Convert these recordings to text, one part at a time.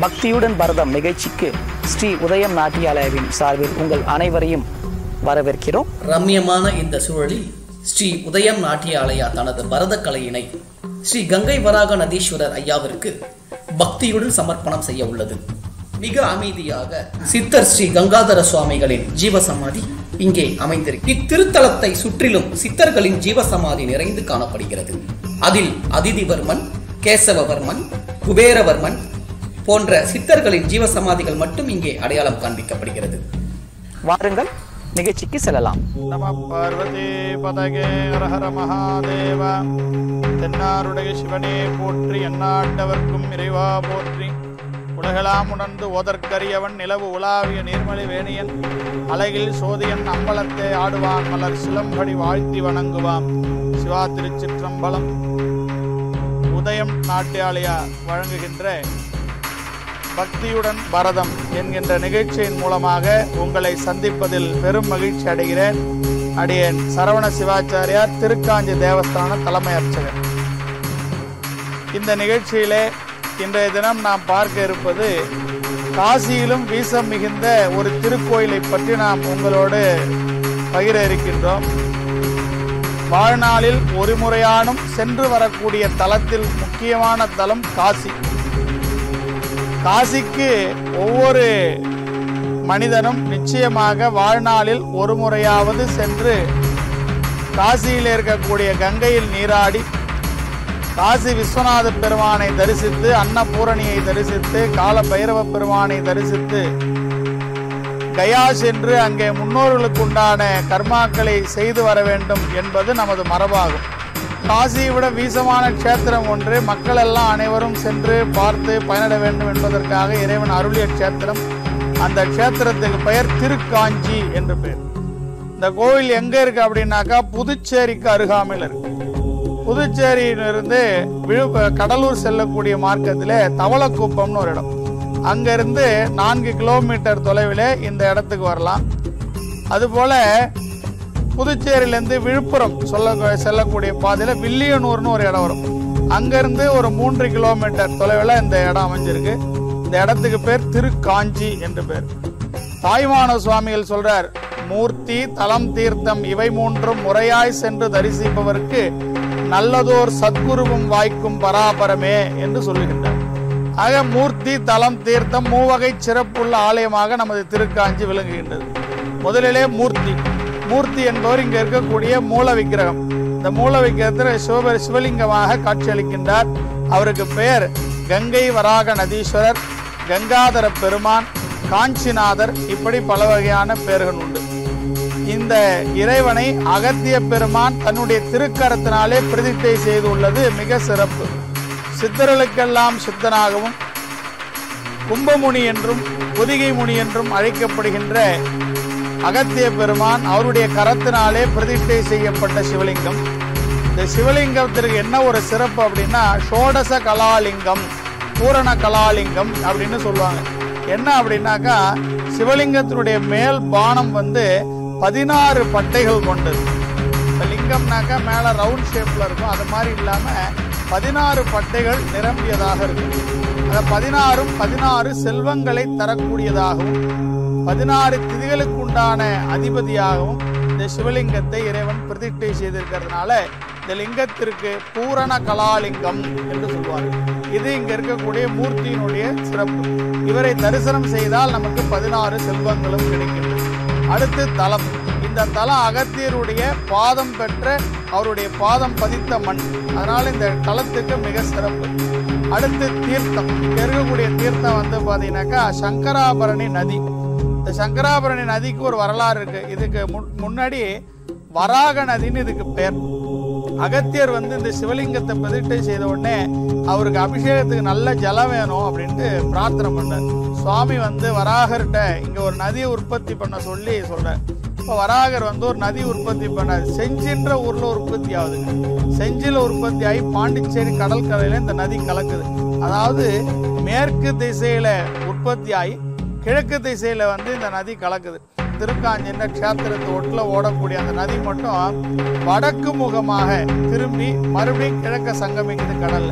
பக்தியுடன் பரதம் நிகழ்ச்சிக்கு ஸ்ரீ உதயம் நாட்டியாலயாவின் சார்பில் உங்கள் அனைவரையும் வரவேற்கிறோம் ரம்யமான இந்த சூழலில் ஸ்ரீ உதயம் நாட்டியாலயா தனது பரத கலையினை ஸ்ரீ கங்கை வராக நதீஸ்வரர் ஐயாவிற்கு பக்தியுடன் சமர்ப்பணம் செய்ய உள்ளது மிக அமைதியாக சித்தர் ஸ்ரீ கங்காதர சுவாமிகளின் ஜீவசமாதி இங்கே அமைந்திருக்கு இத்திருத்தலத்தை சுற்றிலும் சித்தர்களின் ஜீவசமாதி நிறைந்து காணப்படுகிறது அதில் அதிதிவர்மன் கேசவவர்மன் குபேரவர்மன் போன்ற சித்தர்களின் ஜீவசமாதிகள் மட்டும் இங்கே அடையாளம் காண்பிக்கப்படுகிறது வாருங்கள் நிகழ்ச்சிக்கு செல்லலாம் நம பார்வதி பதகே ஹரஹர மகாதேவ தென்னாருடைய சிவனே போற்றி எந்நாட்டவர்க்கும் இறைவா போற்றி உலகெல்லாம் உணர்ந்து ஓதற்கரியவன் நிலவு உலாவிய நீர்மலி வேணியன் அழகில் சோதியன் அம்பலத்தை ஆடுவான் மலர் சிலம்படி வாழ்த்தி வணங்குவான் சிவா திருச்சிற்றம்பலம் உதயம் நாட்டியாலயா வழங்குகின்ற பக்தியுடன் பரதம் என்கின்ற நிகழ்ச்சியின் மூலமாக உங்களை சந்திப்பதில் பெரும் மகிழ்ச்சி அடைகிறேன் அடியேன் சரவண சிவாச்சாரியார் திருக்காஞ்சி தேவஸ்தான தலைமை அர்ச்சகர் இந்த நிகழ்ச்சியிலே இன்றைய தினம் நாம் பார்க்க இருப்பது காசியிலும் வீசம் மிகுந்த ஒரு திருக்கோயிலை பற்றி நாம் உங்களோடு பகிர இருக்கின்றோம் வாழ்நாளில் ஒரு முறையானும் சென்று வரக்கூடிய தலத்தில் முக்கியமான தலம் காசி காசிக்கு ஒவ்வொரு மனிதனும் நிச்சயமாக வாழ்நாளில் ஒரு முறையாவது சென்று காசியில் இருக்கக்கூடிய கங்கையில் நீராடி காசி விஸ்வநாத பெருமானை தரிசித்து அன்னபூரணியை தரிசித்து கால பைரவ பெருமானை தரிசித்து கயா சென்று அங்கே முன்னோர்களுக்கு உண்டான கர்மாக்களை செய்து வர வேண்டும் என்பது நமது மரபாகும் காசியை விட வீசமான க்ஷேத்திரம் ஒன்று மக்கள் எல்லாம் அனைவரும் சென்று பார்த்து பயனிட வேண்டும் என்பதற்காக இறைவன் அருளிய க்ஷேத்திரம் அந்த க்ஷேத்திரத்துக்கு பெயர் திருக்காஞ்சி என்று பெயர் இந்த கோவில் எங்க இருக்கு அப்படின்னாக்கா புதுச்சேரிக்கு அருகாமையில் இருக்கு புதுச்சேரியிலிருந்து விழு கடலூர் செல்லக்கூடிய மார்க்கத்திலே தவளக்குப்பம்னு ஒரு இடம் அங்கிருந்து நான்கு கிலோமீட்டர் தொலைவில் இந்த இடத்துக்கு வரலாம் அதுபோல புதுச்சேரியிலேருந்து விழுப்புரம் சொல்ல செல்லக்கூடிய பாதையில் வில்லியனூர்னு ஒரு இடம் வரும் அங்கேருந்து ஒரு மூன்று கிலோமீட்டர் தொலைவில் இந்த இடம் அமைஞ்சிருக்கு இந்த இடத்துக்கு பேர் திருக்காஞ்சி என்று பேர் தாய்மான சுவாமிகள் சொல்றார் மூர்த்தி தலம் தீர்த்தம் இவை மூன்றும் முறையாய் சென்று தரிசிப்பவருக்கு நல்லதோர் சத்குருவும் வாய்க்கும் பராபரமே என்று சொல்லுகின்றார் ஆக மூர்த்தி தலம் தீர்த்தம் மூவகை சிறப்புள்ள ஆலயமாக நமது திருக்காஞ்சி விளங்குகின்றது முதலிலே மூர்த்தி மூர்த்தி என்பவர் இங்க இருக்கக்கூடிய மூல விக்கிரகம் இந்த மூல விக்கிரகத்தில் சிவபெரு சிவலிங்கமாக காட்சியளிக்கின்றார் அவருக்கு பெயர் கங்கை வராக நதீஸ்வரர் கங்காதர பெருமான் காஞ்சிநாதர் இப்படி பல வகையான பெயர்கள் உண்டு இந்த இறைவனை அகத்திய பெருமான் தன்னுடைய திருக்கரத்தினாலே பிரதிஷ்டை செய்துள்ளது மிக சிறப்பு சித்தர்களுக்கெல்லாம் சித்தனாகவும் கும்பமுனி என்றும் பொதிகை முனி என்றும் அழைக்கப்படுகின்ற அகத்திய பெருமான் அவருடைய கரத்தினாலே பிரதிஷ்டை செய்யப்பட்ட சிவலிங்கம் இந்த சிவலிங்கத்திற்கு என்ன ஒரு சிறப்பு அப்படின்னா ஷோடச கலாலிங்கம் பூரண கலாலிங்கம் அப்படின்னு சொல்லுவாங்க என்ன அப்படின்னாக்கா சிவலிங்கத்தினுடைய மேல் பானம் வந்து பதினாறு பட்டைகள் கொண்டது இந்த லிங்கம்னாக்கா மேலே ரவுண்ட் ஷேப்பில் இருக்கும் அது மாதிரி இல்லாமல் பதினாறு பட்டைகள் நிரம்பியதாக இருக்கும் அந்த பதினாறும் பதினாறு செல்வங்களை தரக்கூடியதாகவும் பதினாறு திதிகளுக்கு உண்டான அதிபதியாகவும் இந்த சிவலிங்கத்தை இறைவன் பிரதிஷ்டை செய்திருக்கிறதுனால இந்த லிங்கத்திற்கு பூரண கலாலிங்கம் என்று சொல்வார்கள் இது இங்க இருக்கக்கூடிய மூர்த்தியினுடைய சிறப்பு இவரை தரிசனம் செய்தால் நமக்கு பதினாறு செல்வங்களும் கிடைக்கின்றது அடுத்து தலம் இந்த தலம் அகத்தியருடைய பாதம் பெற்ற அவருடைய பாதம் பதித்த மண் அதனால இந்த தலத்துக்கு மிக சிறப்பு அடுத்து தீர்த்தம் இங்க இருக்கக்கூடிய தீர்த்தம் வந்து பாத்தீங்கன்னாக்கா சங்கராபரணி நதி இந்த சங்கராபரணி நதிக்கு ஒரு வரலாறு இருக்கு இதுக்கு முன்- முன்னாடி வராக நதின்னு இதுக்கு பெயர் அகத்தியர் வந்து இந்த சிவலிங்கத்தை பிரதிஷ்டை செய்த உடனே அவருக்கு அபிஷேகத்துக்கு நல்ல ஜலம் வேணும் அப்படின்ட்டு பிரார்த்தனை பண்ணார் சுவாமி வந்து வராகர்கிட்ட இங்க ஒரு நதியை உற்பத்தி பண்ண சொல்லி சொல்றார் இப்போ வராகர் வந்து ஒரு நதி உற்பத்தி பண்ணார் செஞ்சின்ற ஊர்ல உற்பத்தி ஆகுதுங்க செஞ்சில உற்பத்தி ஆகி பாண்டிச்சேரி கடற்கரையில இந்த நதி கலக்குது அதாவது மேற்கு திசையில உற்பத்தி ஆகி கிழக்கு திசையில வந்து இந்த நதி கலக்குது திருக்காஞ்சின்ற க்ஷேத்திரத்து ஒட்டில் ஓடக்கூடிய அந்த நதி மட்டும் வடக்கு முகமாக திரும்பி மறுபடியும் கிழக்க சங்கமிக்குது கடல்ல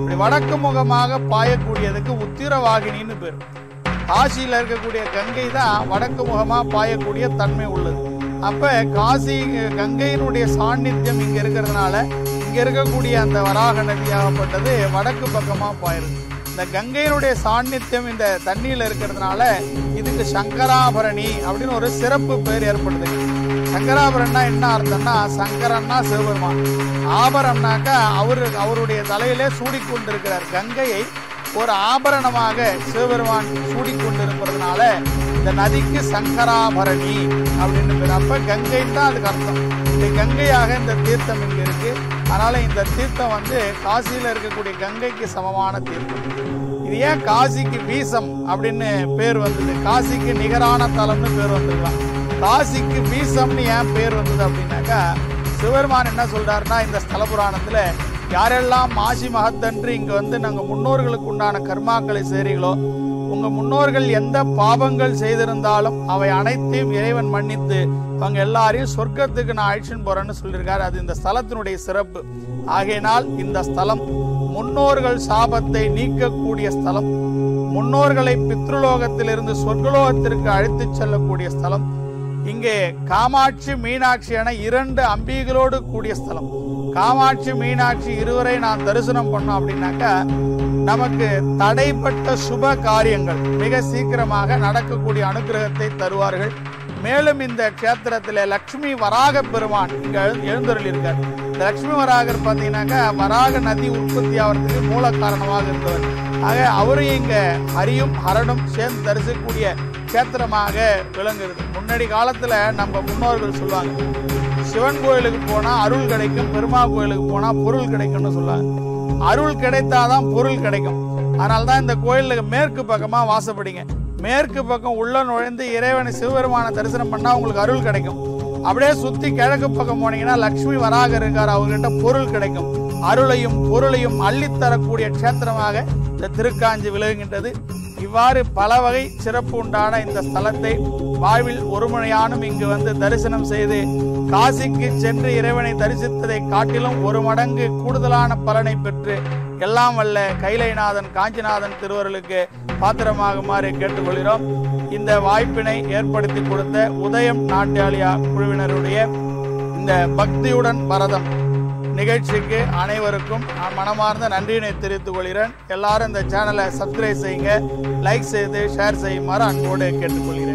இப்படி வடக்கு முகமாக பாயக்கூடியதுக்கு உத்திரவாகினின்னு பேர் காசியில் இருக்கக்கூடிய கங்கை தான் வடக்கு முகமா பாயக்கூடிய தன்மை உள்ளது அப்ப காசி கங்கையினுடைய சாநித்தியம் இங்க இருக்கிறதுனால இங்க இருக்கக்கூடிய அந்த வராக நதியாகப்பட்டது வடக்கு பக்கமா பாயிருது இந்த கங்கையினுடைய சாநித்தியம் இந்த தண்ணியில இருக்கிறதுனால இதுக்கு சங்கராபரணி அப்படின்னு ஒரு சிறப்பு பேர் ஏற்படுது சங்கராபரன்னா என்ன அர்த்தம்னா சங்கரன்னா சிவபெருமான் ஆபரம்னாக்கா அவரு அவருடைய தலையிலே சூடிக்கொண்டிருக்கிறார் கங்கையை ஒரு ஆபரணமாக சிவபெருமான் சூடிக்கொண்டிருப்பதனால இந்த நதிக்கு சங்கராபரணி அப்படின்னு பேர் அப்ப கங்கைன்னு தான் அதுக்கு அர்த்தம் இந்த கங்கையாக இந்த தீர்த்தம் இங்க இருக்கு அதனால இந்த தீர்த்தம் வந்து காசியில இருக்கக்கூடிய கங்கைக்கு சமமான தீர்த்தம் இது ஏன் காசிக்கு வீசம் அப்படின்னு பேர் வந்தது காசிக்கு நிகரான தலம்னு பேர் வந்துருக்கலாம் காசிக்கு வீசம்னு ஏன் பேர் வந்தது அப்படின்னாக்கா சிவபெருமான் என்ன சொல்றாருன்னா இந்த ஸ்தல புராணத்துல யாரெல்லாம் மாசி மகத்தன்று இங்க வந்து நாங்க முன்னோர்களுக்கு உண்டான கர்மாக்களை செய்றீங்களோ உங்க முன்னோர்கள் எந்த பாவங்கள் செய்திருந்தாலும் அவை அனைத்தையும் இறைவன் மன்னித்து அவங்க எல்லாரையும் சொர்க்கத்துக்கு நான் அழிச்சுன்னு போறேன்னு சொல்லியிருக்காரு அது இந்த ஸ்தலத்தினுடைய சிறப்பு ஆகையினால் இந்த ஸ்தலம் முன்னோர்கள் சாபத்தை நீக்கக்கூடிய ஸ்தலம் முன்னோர்களை பித்ருலோகத்திலிருந்து சொர்க்கலோகத்திற்கு அழைத்துச் செல்லக்கூடிய ஸ்தலம் இங்கே காமாட்சி மீனாட்சி என இரண்டு அம்பிகளோடு கூடிய ஸ்தலம் காமாட்சி மீனாட்சி இருவரை நான் தரிசனம் பண்ணோம் அப்படின்னாக்கா நமக்கு தடைப்பட்ட சுப காரியங்கள் மிக சீக்கிரமாக நடக்கக்கூடிய அனுகிரகத்தை தருவார்கள் மேலும் இந்த க்ஷேத்திரத்தில் லக்ஷ்மி வராக பெருமான் இங்க எழு- எழுந்தருளி இருக்கார் இந்த லக்ஷ்மி வராகர் பார்த்தீங்கன்னாக்கா வராக நதி உற்பத்தி ஆகிறதுக்கு மூல காரணமாக இருந்தவர் ஆக அவரும் இங்க ஹரியும் ஹரனும் சேர்ந்து தரிசிக்கக்கூடிய க்ஷேத்திரமாக விளங்குகிறது முன்னாடி காலத்துல நம்ம முன்னோர்கள் சொல்லுவாங்க சிவன் கோயிலுக்கு போனா அருள் கிடைக்கும் பெருமா கோயிலுக்கு போனா பொருள் கிடைக்கும்னு சொல்லுவாங்க அருள் கிடைத்தாதான் பொருள் கிடைக்கும் அதனால தான் இந்த கோயிலுக்கு மேற்கு பக்கமா வாசப்படிங்க மேற்கு பக்கம் உள்ள நுழைந்து இறைவனை சிவபெருமான தரிசனம் பண்ணா உங்களுக்கு அருள் கிடைக்கும் அப்படியே சுத்தி கிழக்கு பக்கம் போனீங்கன்னா லக்ஷ்மி வராக இருக்கார் அவர்கிட்ட பொருள் கிடைக்கும் அருளையும் பொருளையும் அள்ளித்தரக்கூடிய க்ஷேத்திரமாக இந்த திருக்காஞ்சி விளங்குகின்றது இவ்வாறு பல வகை சிறப்பு உண்டான இந்த ஸ்தலத்தை வாழ்வில் ஒருமுறையானும் இங்கு வந்து தரிசனம் செய்து காசிக்கு சென்று இறைவனை தரிசித்ததை காட்டிலும் ஒரு மடங்கு கூடுதலான பலனை பெற்று எல்லாம் வல்ல கைலைநாதன் காஞ்சிநாதன் திருவருளுக்கு பாத்திரமாகுமாறு கேட்டுக்கொள்கிறோம் இந்த வாய்ப்பினை ஏற்படுத்தி கொடுத்த உதயம் நாட்டியாலியா குழுவினருடைய இந்த பக்தியுடன் பரதம் நிகழ்ச்சிக்கு அனைவருக்கும் நான் மனமார்ந்த நன்றியினை தெரிவித்துக் கொள்கிறேன் எல்லாரும் இந்த சேனலை சப்ஸ்கிரைப் செய்யுங்க லைக் செய்து ஷேர் செய்யுமாறு அன்போடு கேட்டுக்கொள்கிறேன்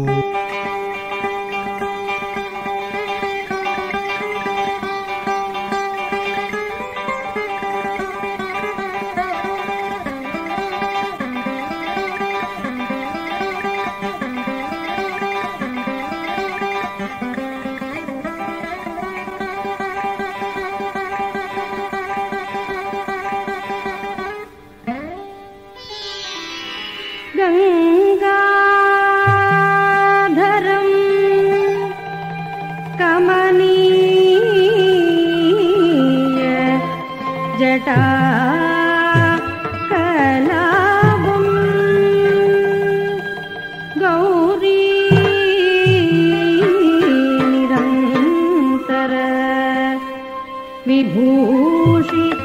गङ्गाधरम् कमनीय जटा कलापम् गौरी निरन्तर विभूषित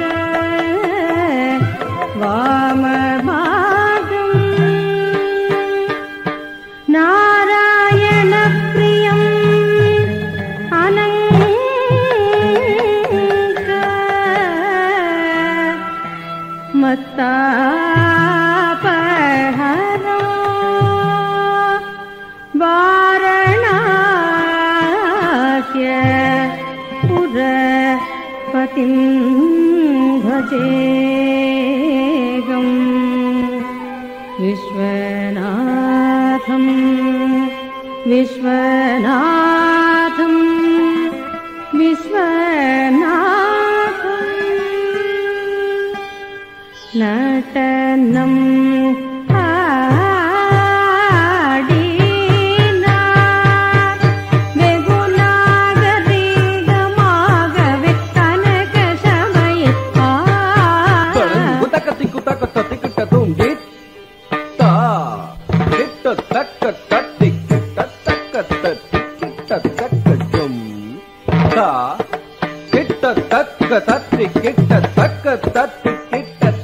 वामभागम् नारायणप्रियम् अनङ्क मत्तापहरा वारणास्य पुरपतिं भजेगम् विश्वनाथं विश्वनाथं विश्वनाथम् नटनं ஆடினா வெகுநாகரீகமாகவே கனக சமயப்பா குத்தக்க திக்கு தக்க தத்தி கிட்ட தூம் கீத் தா கிட்ட தக்க தத்தி கிட்ட தக்க தத்தி கிட்ட தக்க தும் தா கிட்ட தக்க தத்தி கிட்ட தக்க தத்தி கிட்ட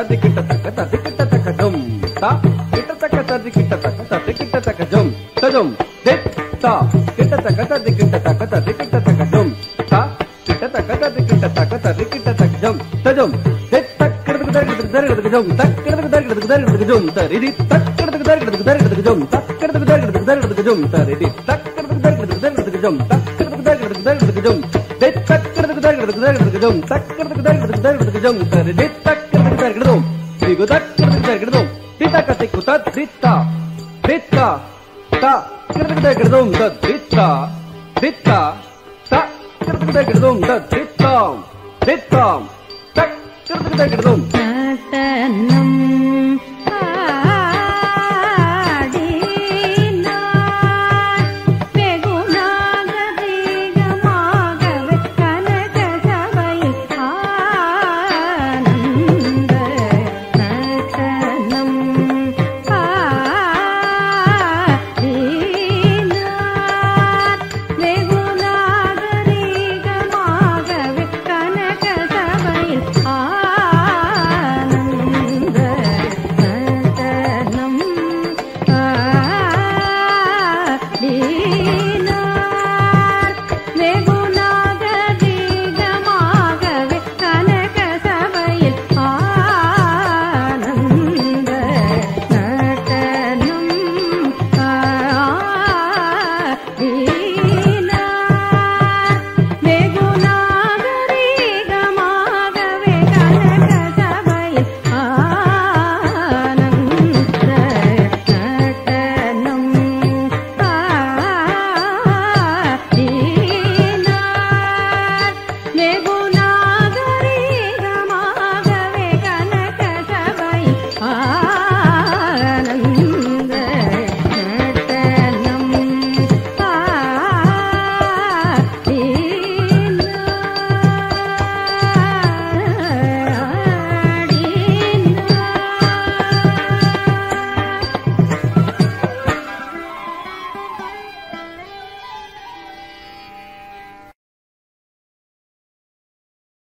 திக்கிட்ட தக்க தத்திக்கிட்ட தக்க ஜும் தா கிட்ட தக்க தத்திக்கிட்ட தக்க தத்திக்கிட்ட தக்க ஜும் தஜும் திக் தா கிட்ட தக்க தத்திக்கிட்ட தக்க தத்திக்கிட்ட தக்க ஜும் தா கிட்ட தக்க தத்திக்கிட்ட தக்க தத்திக்கிட்ட தக்க ஜும் தஜும் திக் தக்கிறதுக்கு தக்கிறதுக்கு தக்கிறதுக்கு ஜும் தக்கிறதுக்கு தக்கிறதுக்கு தக்கிறதுக்கு ஜும் தரிதி தக்கிறதுக்கு தக்கிறதுக்கு தக்கிறதுக்கு ஜும் தக்கிறதுக்கு தக்கிறதுக்கு தக்கிறதுக்கு ஜும் தரிதி தக்கிறதுக்கு தக்கிறதுக்கு தக்கிறதுக்கு ஜும் தக்கிறதுக்கு தக்கிறதுக்கு தக்கிறதுக்கு ஜும் திக் தக்கிறதுக்கு தக்கிறதுக்கு தக்கிறதுக்கு ஜும் தக்கிறதுக்கு தக்கிறதுக்கு தக்கிறதுக்கு ஜும் தரிதி தக்கிறதுக்கு தக்கிறதுக்கு திகு தக்கிறதுக்கு தக்கிறதுக்கு திதக்க திக்கு தத் தித்தா தித்தா தா கிருதுக்கு தக்கிறதும் தத் தித்தா தித்தா தா கிருதுக்கு தக்கிறதும் தத் தித்தாம் தித்தாம் தக் கிருதுக்கு தக்கிறதும் நட்டனம்